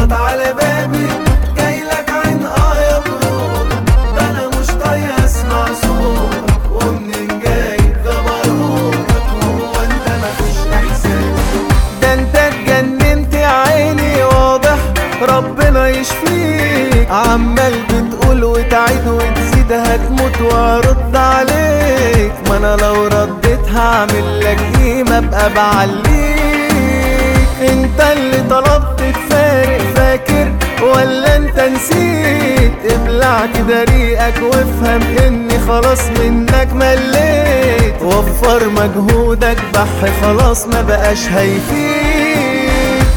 خبط على بابي جايلك عين اه يا برود ده انا مش طايق اسمع صوتك ومنين جاي جبروتك هو انت مفيش احساس ده انت اتجننت يا عيني واضح ربنا يشفيك عمال بتقول وتعيد وتزيد هتموت وارد عليك ما انا لو رديت هعمل لك ايه ما ابقى بعليك انت اللي طلبت تفارق فاكر ولا انت نسيت ابلع كده ريقك وافهم اني خلاص منك مليت وفر مجهودك بح خلاص ما بقاش هيفيد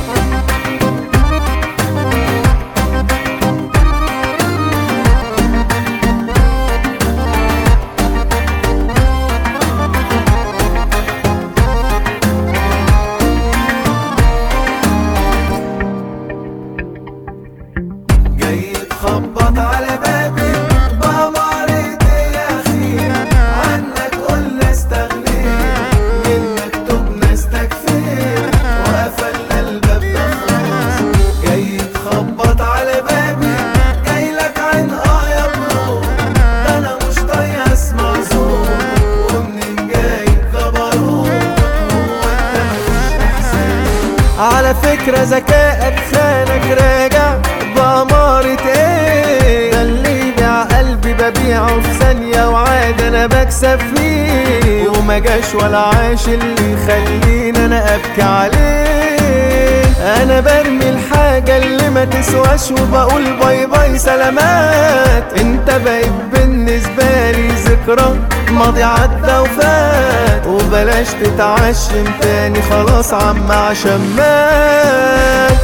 جاي تخبط على بابي بأمارة يا أخي عنك قلنا استغنيت منك تبنا استكفيت وقفلنا الباب ده خلاص جاي تخبط على بابي جايلك عين اه يا برو ده أنا مش طايق أسمع صوت ومنين جاي جبروتك هو أنت مفيش إحساس على فكرة ذكائك خانك راجع بأمارة ايه ده اللي يبيع قلبي ببيعه في ثانية وعاد انا بكسب فيه وما جاش ولا عاش اللي يخليني انا ابكي عليه انا برمي الحاجة اللي ما تسواش وبقول باي باي سلامات انت بقيت بالنسبة لي ذكرى ماضي عدى وفات وبلاش تتعشم تاني خلاص عم عشان مات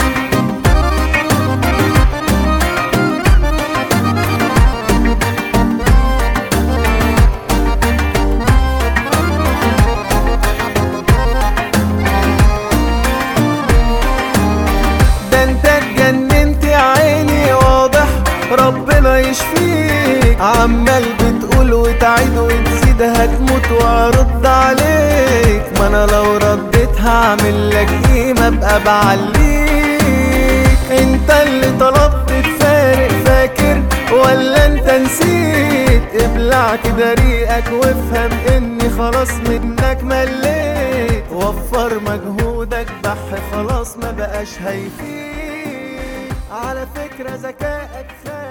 ده انت اتجننت يا عيني واضح ربنا يشفيك عمال بتقول وتعيد وتزيد هتموت وارد عليك ما انا لو رديت هعمل لك ايه ما ابقى بعليك انت اللي طلبت تفارق فاكر ولا انت نسيت ابلع كده ريقك وافهم اني خلاص منك مليت وفر مجهودك بح خلاص ما بقاش هيفيد على فكرة ذكائك خير